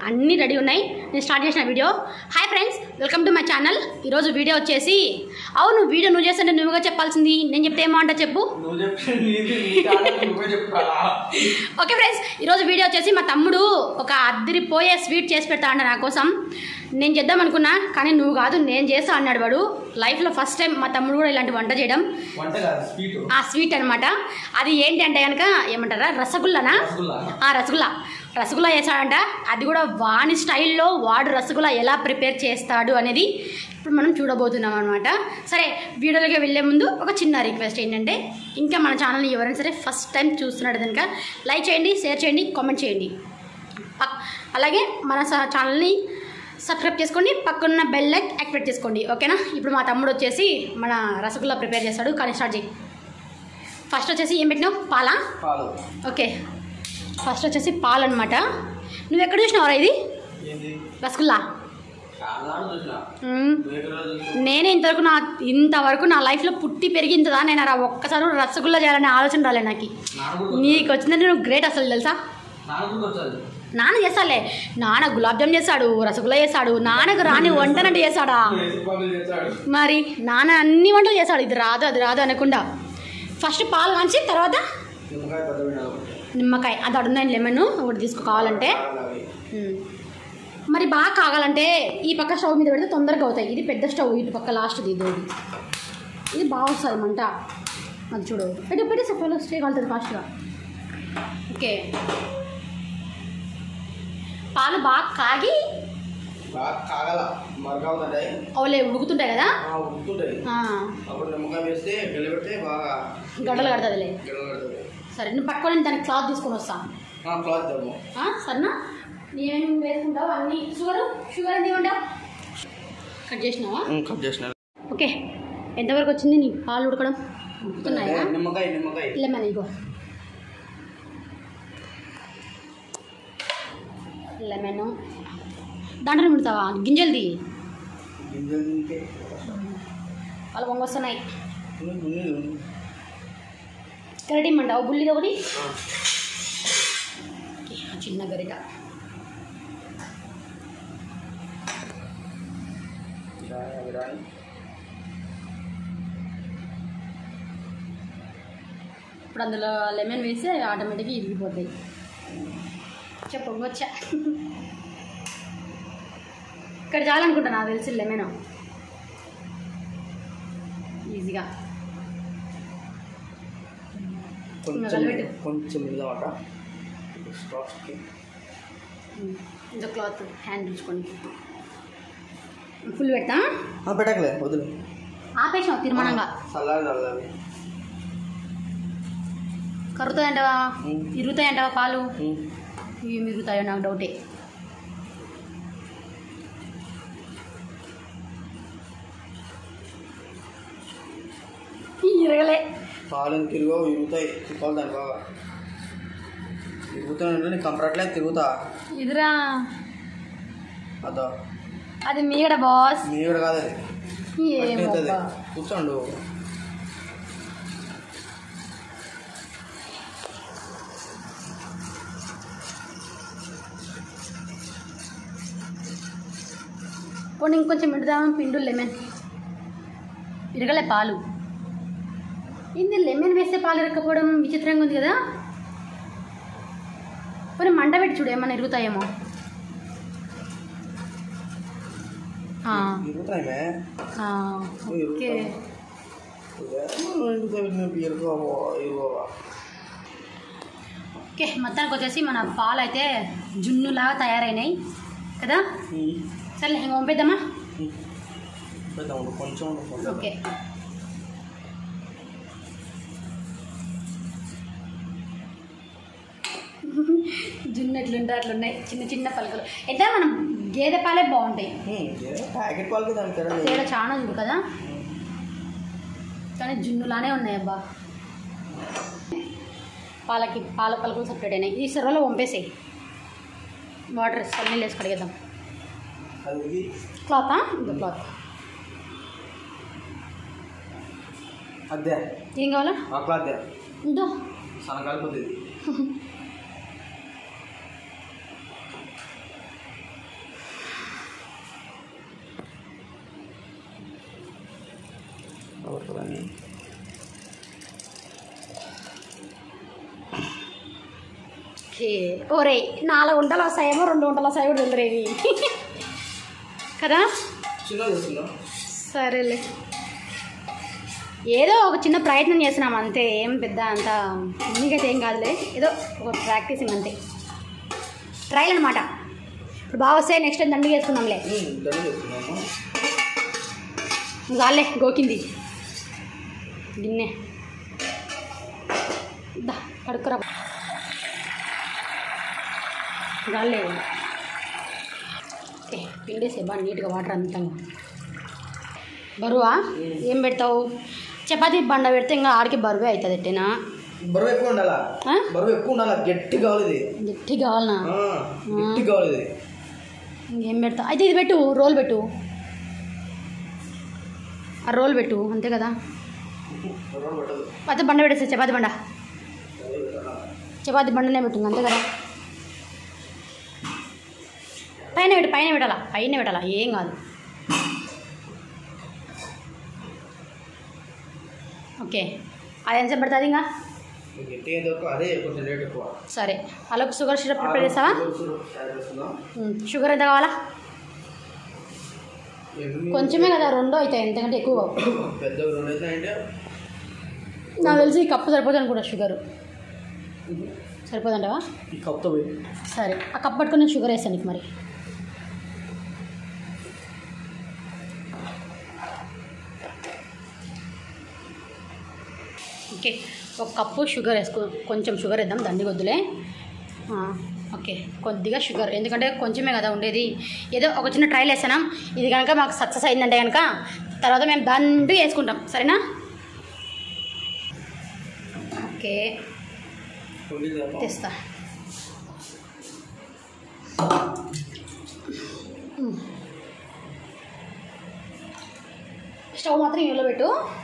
అన్నీ రెడీ ఉన్నాయి నేను స్టార్ట్ చేసిన video hi friends welcome to my channel ఈరోజు వీడియో వచ్చేసి అవును వీడియో నువ్వు చేస్తుంటే నువ్వుగా చెప్పాల్సింది నేను చెప్తే ఏమో అంట చెప్పు నువ్వు చెప్పి నీది నీ టాలెంట్ నువ్వే చెప్పురా ఓకే ఫ్రెండ్స్ ఈరోజు వీడియో వచ్చేసి మా తమ్ముడు ఒక అద్దరిపోయే స్వీట్ చేసి పెడతా అంట నా కోసం నేను చేద్దాం అనుకున్నా కానీ నువ్వు కాదు నేను చేస్తా అన్నాడు వాడు లైఫ్లో ఫస్ట్ టైం మా తమ్ముడు కూడా ఇలాంటి వంట చేయడం వంట కాదు స్వీట్ ఆ స్వీట్ అనమాట అది ఏంటి అంటే కనుక ఏమంటారా రసగుల్లనా రసగుల్లా. ఆ రసగుల్లా రసగుల్లా చేశాడంట అది కూడా వాని స్టైల్లో వాడు రసగుల్లా ఎలా ప్రిపేర్ చేస్తాడు అనేది ఇప్పుడు మనం చూడబోతున్నాం అనమాట సరే వీడియోలోకి వెళ్ళే ముందు ఒక చిన్న రిక్వెస్ట్ ఏంటంటే ఇంకా మన ఛానల్ని ఎవరైనా సరే ఫస్ట్ టైం చూస్తున్నాడు కనుక లైక్ చేయండి షేర్ చేయండి కామెంట్ చేయండి పక్- అలాగే మన స- ఛానల్ని సబ్స్క్రైబ్ చేసుకోండి పక్కన్న బెల్ లైక్ యాక్టివేట్ చేసుకోండి ఓకేనా ఇప్పుడు మా తమ్ముడు వచ్చేసి మన రసగుల్లా ప్రిపేర్ చేస్తాడు కానీ స్టార్ట్ చేయి ఫస్ట్ వచ్చేసి ఏం పెట్టినావు పాలా పాలు ఓకే ఫస్ట్ వచ్చేసి పాలు అనమాట నువ్వు ఎక్కడ చూసినావురా ఇది ఏంది రసగుల్లా చాలా చూసిన మ్మ్. నువ్వు ఎక్కడ చూసిన నేనే ఇంతవరకు నా ఇంతవరకు నా లైఫ్లో పుట్టి పెరిగిందా నేను రా ఒక్కసారి కూడా రసగుల్లా చేయాలనే ఆలోచన రాలే నాకు నాన్న కూడా నీకు వచ్చిందంటే నువ్వు గ్రేట్ అసలు తెలుసా నాన్న కూడా వచ్చాది నాన్న చేస్తాలే నాన్న గులాబ్ జామ్ చేస్తాడు రసగుల్లా చేస్తాడు నాన్నకు రాని వంటనంటే చేస్తాడా పాలు చేశాడు మరి నాన్న అన్ని వంటలు చేస్తాడు ఇది రాదు అది రాదు అనకుండా ఫస్ట్ పాలు కాంచి తర్వాత నిమ్మకాయ పెద్ద వినాలి నిమ్మకాయ అది అడున్నాయి లెమన్ ఒకటి తీసుకో కావాలంటే ఉమ్. మరి బాగా కాగాలంటే ఈ పక్క స్టవ్ మీద పెడితే తొందరగా అవుతాయి ఇది పెద్ద స్టవ్ ఇటు పక్క లాస్ట్ది ఇది ఒకటి. ఇది బాగా వస్తుంది మంట అది చూడు పెట్టి పెట్టి సఫాలో స్టే కాలుతుంది ఫాస్ట్గా ఓకే పాలు బాగా కాగి బాగా కాగల మరగవుతుంటాయి అవలే ఉడుకుతుంటాయి కదా ఉడుకుతుంటాయి ఆ, అప్పుడు నిమ్మకాయ వేస్తే గెలబెడితే బాగా గడ్డలు కడుతుందిలే గెలవ కడుతుంది సరే నువ్వు పట్టుకొని దానికి క్లాత్ తీసుకొని వస్తా క్లాత్ తెమ్ము ఆ, సరేనా ఏమేమి వేసుకుంటావు అన్ని షుగర్ షుగర్ ఎంత ఇవ్వంటావు కట్ చేసినావా కట్ చేసిన ఓకే ఎంతవరకు వచ్చింది నీ పాలు ఉడకడం ఉడుకుతున్నాయా నిమ్మకాయ నిమ్మకాయ లెమన్ ఇగో లెమన్ దాంట్లో ముడతావా గింజలది గింజలు తింటే వాళ్ళు పొంగొస్తున్నాయి ఉంది, ఉంది, ఉంది. గరిట ఇమ్మంటావు బుల్లిది ఒకటి ఓకే, ఆ చిన్న గరిట రాయి, అవి రాయి. ఇప్పుడు అందులో లెమన్ వేసి ఆటోమేటిక్గా ఇరిగిపోతాయి చెప్పు పొంగొచ్చా ఇక్కడ చాలనుకుంటా నాకు తెలిసి లెమన్ ఈజీగా కొంచెం కలబెట్టు. కొంచెం ఇదమాట స్టాక్స్కి ఇంకా క్లాత్ హ్యాండ్ చూసుకోండి ఫుల్ పెడతా పెట్టకలే వదిలే ఆపేసాం తీర్మానంగా చల్లారి చల్లారి కరుగుతాయంటవా ఉమ్. ఇరుగుతాయంటవా పాలు ఉమ్. ఏమి ఇరుగుతాయో నాకు డౌటే ఇరగలే పాలు ఎందుకు తిరుగవు ఇరుగుతాయి తిప్పాలి దాన్ని బాగా తిరుగుతానంటే నీకు కంపరట్లే తిరుగుతా ఇదిరా అదో అది మీగడ బాస్ మీ కూడా కాదు అది ఏమో అవుతుంది అబ్బా. కూర్చోండు పోనీ ఇంకొంచెం ఇడుదామా పిండు లెమన్ ఇరగలే పాలు ఏంది లెమన్ వేస్తే పాలు ఇరగకపోవడం విచిత్రంగా ఉంది కదా పోనీ మంట పెట్టి చూడు ఏమన్నా ఇరుగుతాయేమో ఆ, ఇరుగుతాయి మే ఆ, ఓకే ఇరుగుతాయి ఇరుగువా ఇరుగువా ఓకే మొత్తానికి వచ్చేసి మన పాలు అయితే జున్నులాగా తయారైనాయి కదా సరే ఇంక పంపిద్దామా పెద్ద ఉండు కొంచెం ఉండు కొంచెం ఓకే జున్ను ఎట్లుంటే అట్లున్నాయి చిన్న చిన్న పలకలు అయితే మనం గేదె పాలే బాగుంటాయి ఉమ్, ఏ ప్యాకెట్ పాలకి దాని తేడా లేదు. తేడా చాలా చూడు కదా కానీ జున్నులానే ఉన్నాయి అబ్బా పాలకి పాల పలకలు సపరేట్ అయినాయి ఈ సర్వలో పంపేసాయి వాటర్ సన్నీళ్ళు వేసి కడిగేద్దాం అది ఇది. క్లాతా ఇంకా క్లాత్ అదే ఏం కావాలా ఆ క్లాత్ దే. ఉందో సన్న కలిపి ఇది పడుతుందని ఓకే ఓరే నాలుగు గుంటలు వస్తాయేమో రెండు గుంటలు వస్తాయి కూడా తెలియదు కదా చిన్న చేస్తున్నా సరేలే ఏదో ఒక చిన్న ప్రయత్నం చేస్తున్నాం అంతే ఏం పెద్ద అంత మీకైతే ఏం కాదులే ఏదో ఒక ప్రాక్టీసింగ్ అంతే ట్రైల్ అనమాట ఇప్పుడు బాగా వస్తే నెక్స్ట్ టైం దండిగా వేసుకుందాంలే దండ చేస్తున్నాము చాలే గోకింది గిన్నె దా కడుక్కురా చాలే ఏ పిండేసే బాగా నీట్గా వాటర్ అంతంగా బరువా ఏం పెడతావు చపాతీ బండ పెడితే ఇంకా ఆడికి బరువే అవుతుంది ఎట్టేనా బరువు ఎక్కువ ఉండాలా ఆ? బరువు ఎక్కువ ఉండాలా గట్టి కావాలి ఇది గట్టి కావాలనా ఆ, గట్టి కావాలి ఇది ఇంకేం పెడతావు అయితే ఇది పెట్టు రోల్ పెట్టు ఆ రోల్ పెట్టు అంతే కదా బరువు పట్టదు అయితే బండ పెట్టేసి చపాతీ బండ చపాతీ బండనే పెట్టు అంతే కదా పైన పెట్టు పైన పెట్టాలా పైన పెట్టాలా ఏం కాదు ఓకే అది ఎంతసేపు పడుతుంది ఇంకా గట్టి అయితే ఎక్కువ అదే కొంచెం రేట్ ఎక్కువ సరే అలాగే షుగర్ సిరప్ ప్రిపేర్ చేస్తావా తయారు చేస్తున్నాం ఉమ్, షుగర్ ఎంత కావాలా ఎన్ని- కొంచెమే కదా రెండు అవుతాయి ఎంతకంటే ఎక్కువ కావు. పెద్ద రెండు అయితే అంటే నాకు తెలిసి ఈ కప్పు సరిపోతుంది అనుకుంటా షుగర్ సరిపోదంటావా ఈ కప్తో పోయి సరే ఆ కప్ పట్టుకొని నేను షుగర్ వేస్తాను నీకు మరి ఓకే ఒక కప్పు షుగర్ వేసుకో కొంచెం షుగర్ వేద్దాం దండి వద్దులే ఆ, ఓకే కొద్దిగా షుగర్ ఎందుకంటే కొంచెమే కదా ఉండేది ఏదో ఒక చిన్న ట్రైల్ వేసాం ఇది కనుక మాకు సక్సెస్ అయిందంటే కనుక తర్వాత మేము దండు వేసుకుంటాం సరేనా ఓకే తెస్తా ఉమ్. స్టవ్ మాత్రం ఇంట్లో పెట్టు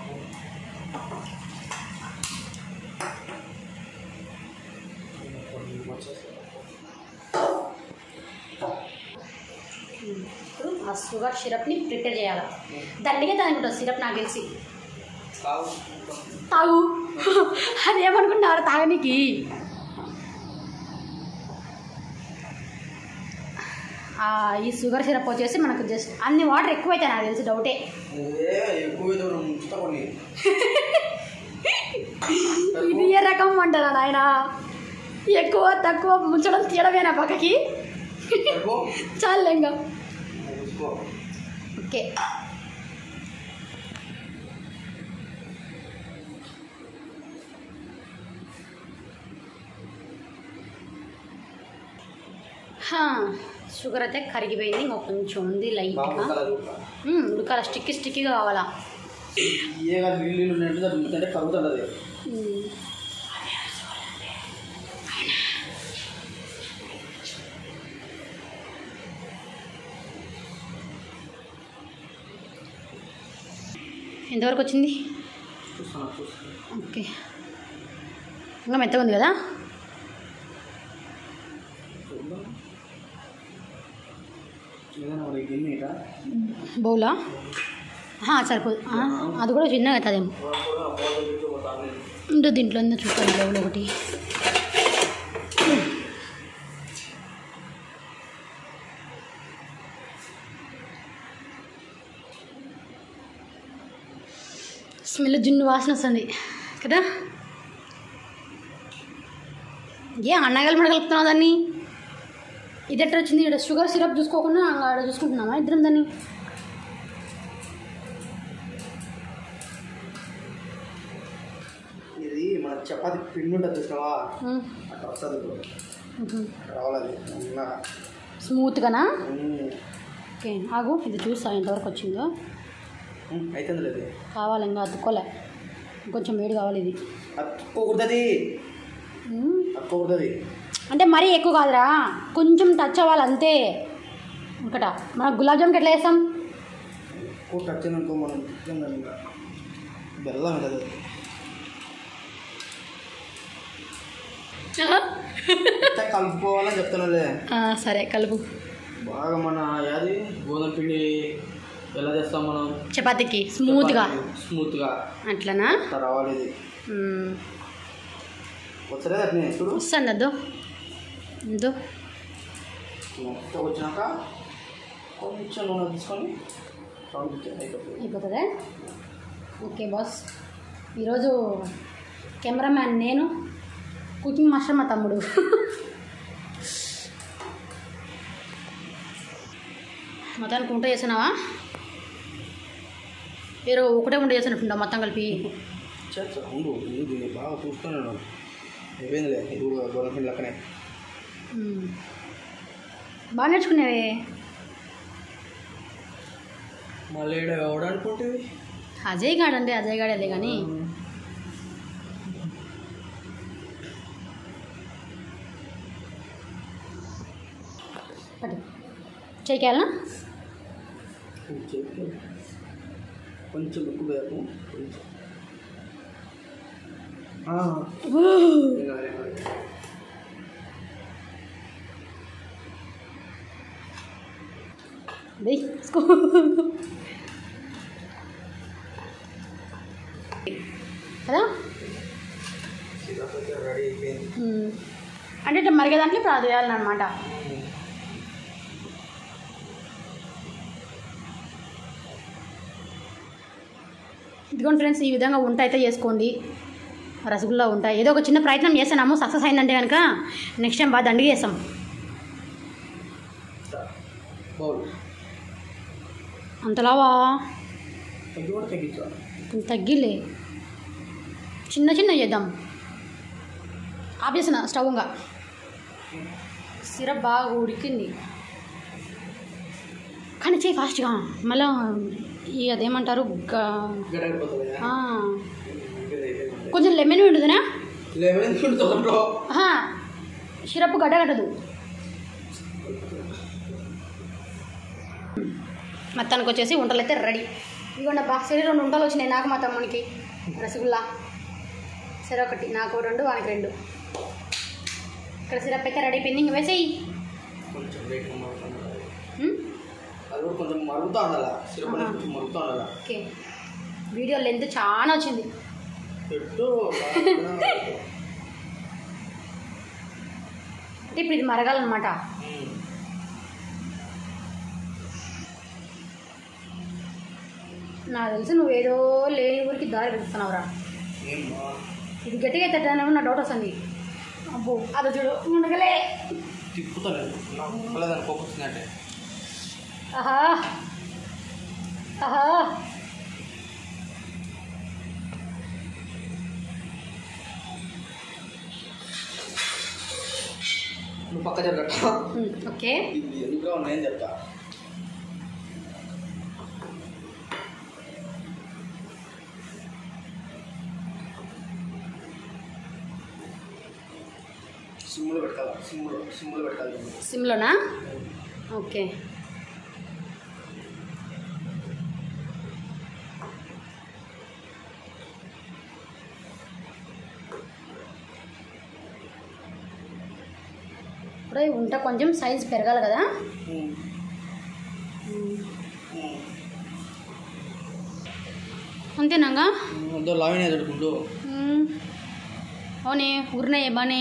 ఇప్పుడు ఆ షుగర్ సిరప్ని ప్రిపేర్ చేయాలి దండిగా తాగుంటుంది సిరప్ నాకు తెలిసి తాగు అదేమనుకుంటున్నారు తాగనీకి ఆ, ఈ షుగర్ సిరప్ వచ్చేసి మనకు జస్ట్ అన్ని వాటర్ ఎక్కువ అవుతాయి నాకు తెలిసి డౌటే ఏ ఎక్కువ అయితే మనం ముంచుతా కొన్ని ఇది ఏ రకం అంటారా నాయన ఎక్కువ తక్కువ ముంచడం తీయడమేనా పక్కకి ఎక్కువ చాలు ఇంకా ఎక్కువ ఓకే హా, షుగర్ అయితే కరిగిపోయింది ఇంకా కొంచెం ఉంది బాగా లైట్గా ఉడకాలి. మ్మ్, ఉడకాల స్టిక్కి స్టిక్కిగా కావాలా ఏ కాదు నీళ్ళు నీళ్ళు ఉన్నట్టు దాన్ని ఉడుకుతుంటే కరుగుతుంది అది మ్మ్. ఎంతవరకు వచ్చింది చూస్తాను చూస్తాను ఓకే ఇంకా మెత్తగా ఉంది కదా చూద్దాం ఏదైనా మరి గిన్నె ఇట బౌలా ఆహా, సరిపోదు ఆ, అది కూడా చిన్నగా అవుతుందేమో ఉందో దీంట్లో ఉందో చూస్తాను బౌల్ ఒకటి స్మెల్ జున్ను వాసన వస్తుంది కదా ఏ అన్నగలు కూడా కలుపుతున్నావు దాన్ని ఇది ఎట్లా వచ్చింది ఇక్కడ షుగర్ సిరప్ చూసుకోకుండా ఆడ చూసుకుంటున్నామా ఇద్దరం దాన్ని ఇది మన చపాతి పిండి ఉంటుంది చూసినావా ఉమ్, అట్లా వస్తుంది ఇప్పుడు ఉహు. అట్లా రావాలి మెల్లగా. స్మూత్గానా ఉమ్. ఓకే ఆగు ఇది చూస్తా ఎంతవరకు వచ్చిందో ఉమ్, అవుతుంది లేదు కావాలి ఇంకా అతుక్కోలే కొంచెం వేడి కావాలి ఇది అతుక్కోకూడదు ఉమ్, అతుక్కోకూడదు అంటే మరీ ఎక్కువ కాదురా కొంచెం టచ్ అవ్వాలి అంతే ఒకట మన గులాబ్ జామ్కి ఎట్లా చేస్తాం ఎక్కువ టచ్ అనుకో మనం తిట్టాం ఇంకా బెల్లం ఉంటుంది ఎంత కలుపుకోవాలని చెప్తున్నాలే ఆ, సరే కలుపు బాగా మన యాది గోధుమ పిండి ఎలా చేస్తాం మనం చపాతీకి స్మూత్గా స్మూత్గా అట్లనా అట్లా రావాలి ఇది మ్మ్. వచ్చలేదు అట్నే చూడు వస్తుంది అద్దు అద్దు మొత్తం వచ్చినాక కొంచెం నూనె తీసుకొని రౌండ్ తిప్పి అయిపోతుంది అయిపోతుందా ఓకే బాస్ ఈరోజు కెమెరామ్యాన్ నేను కుకింగ్ మాస్టర్ మా తమ్ముడు మొత్తానికి ఉంట చేసినావా మీరు ఒకటే ఉంట చేసినట్టుంటా మొత్తం కలిపి చేస్తా ఉండు ఉండు దీన్ని బాగా చూసుకున్నాను అయిపోయిందిలే ఇది కూడా గవర్నమెంట్ లెక్కనే మ్మ్. బాగా నేర్చుకునేవే మళ్ళీ ఈడ ఎవడు అనుకుంటే అజయ్ గాడండి అజయ్ గాడేలే కానీ పట్టు చేయాలనా కొంచెం ఎక్కువ వేయకు కొంచెం ఆ, ఏం కాదు, ఏం కాదు. వెయ్ తీసుకో కదా సీతాఫలం రెడీ అయిపోయింది మ్మ్. అంటే ఇట్లా మరిగే దాంట్లో ఇప్పుడు అది వేయాలన్నమాట ఇదిగోండి ఫ్రెండ్స్ ఈ విధంగా వంట అయితే చేసుకోండి రసగుల్లా ఉంటాయి ఏదో ఒక చిన్న ప్రయత్నం చేస్తున్నాము సక్సెస్ అయిందంటే కనుక నెక్స్ట్ టైం బాగా దండిగా చేస్తాం బౌల్ అంతలావా తగ్గి కూడా తగ్గించా కొంచెం తగ్గిలే చిన్న చిన్న చేద్దాం ఆపేసిన స్టవ్గా సిరప్ బాగా ఉడికింది కానీ చేయి ఫాస్ట్గా మళ్ళా ఈ అదేమంటారు గ- గడగడిపోతుంది ఆ, కొంచెం లెమన్ ఉంటుందినా లెమన్ చుడుతుందో సిరప్ గడ్డగట్టదు మొత్తానికి వచ్చేసి వంటలు అయితే రెడీ ఇదిగోండి అబ్బా సరే రెండు వంటలు వచ్చినాయి నాకు మా తమ్మునికి రసగుల్లా సరే ఒకటి నాకు రెండు వానికి రెండు ఇక్కడ సిరప్ అయితే రెడీ అయిపోయింది ఇంక వేసేయి కొంచెం లేట్ మరుగుతుంది ఉమ్? అది కూడా కొంచెం మరుగుతూ ఉండాలా సిరప్ అనేది ఆహా. కొంచెం మరుగుతూ ఉండాలా ఓకే వీడియో లెంత్ చాలా వచ్చింది పెట్టు అంటే ఇప్పుడు ఇది మరగాలన్నమాట నాకు తెలిసి నువ్వు ఏదో లేని ఊరికి దారి పెడుతున్నావురా ఏమ్మా ఇది గట్టిగా అయితే నా డౌట్ వస్తుంది అబ్బో అది చూడు ఉండగలే తిప్పుతాను నాకు పిల్లదాన్ని పోకొచ్చిందంటే ఆహా ఆహా నువ్వు పక్క జరగట ఉమ్, ఓకే ఇది ఎందుకు ఉన్నాయని చెప్తా సిమ్లో పెట్టాలి సిమ్లో సిమ్లో పెట్టాలి సిమ్లోనా ఓకే ఇప్పుడు ఈ ఉంట కొంచెం సైజ్ పెరగాలి కదా ఉమ్. అంతేనాగా అంతా లావినే జరుపుకుంటూ ఉమ్. అవునే ఊరినాయి బానే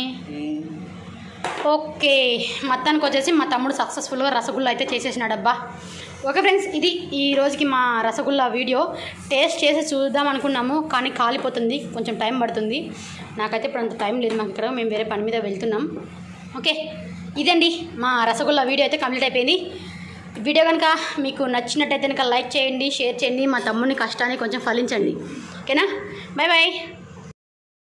ఓకే మొత్తానికి వచ్చేసి మా తమ్ముడు సక్సెస్ఫుల్గా రసగుల్లా అయితే చేసేసినాడబ్బా ఓకే ఫ్రెండ్స్ ఇది ఈ రోజుకి మా రసగుల్లా వీడియో టేస్ట్ చేసి చూద్దాం అనుకున్నాము కానీ కాలిపోతుంది కొంచెం టైం పడుతుంది నాకైతే ఇప్పుడు అంత టైం లేదు మాకు ఇక్కడ మేము వేరే పని మీద వెళ్తున్నాం ఓకే ఇదండి మా రసగుల్లా వీడియో అయితే కంప్లీట్ అయిపోయింది వీడియో కనుక మీకు నచ్చినట్టయితే కనుక లైక్ చేయండి షేర్ చేయండి మా తమ్ముని కష్టాన్ని కొంచెం ఫలించండి ఓకేనా బాయ్ బాయ్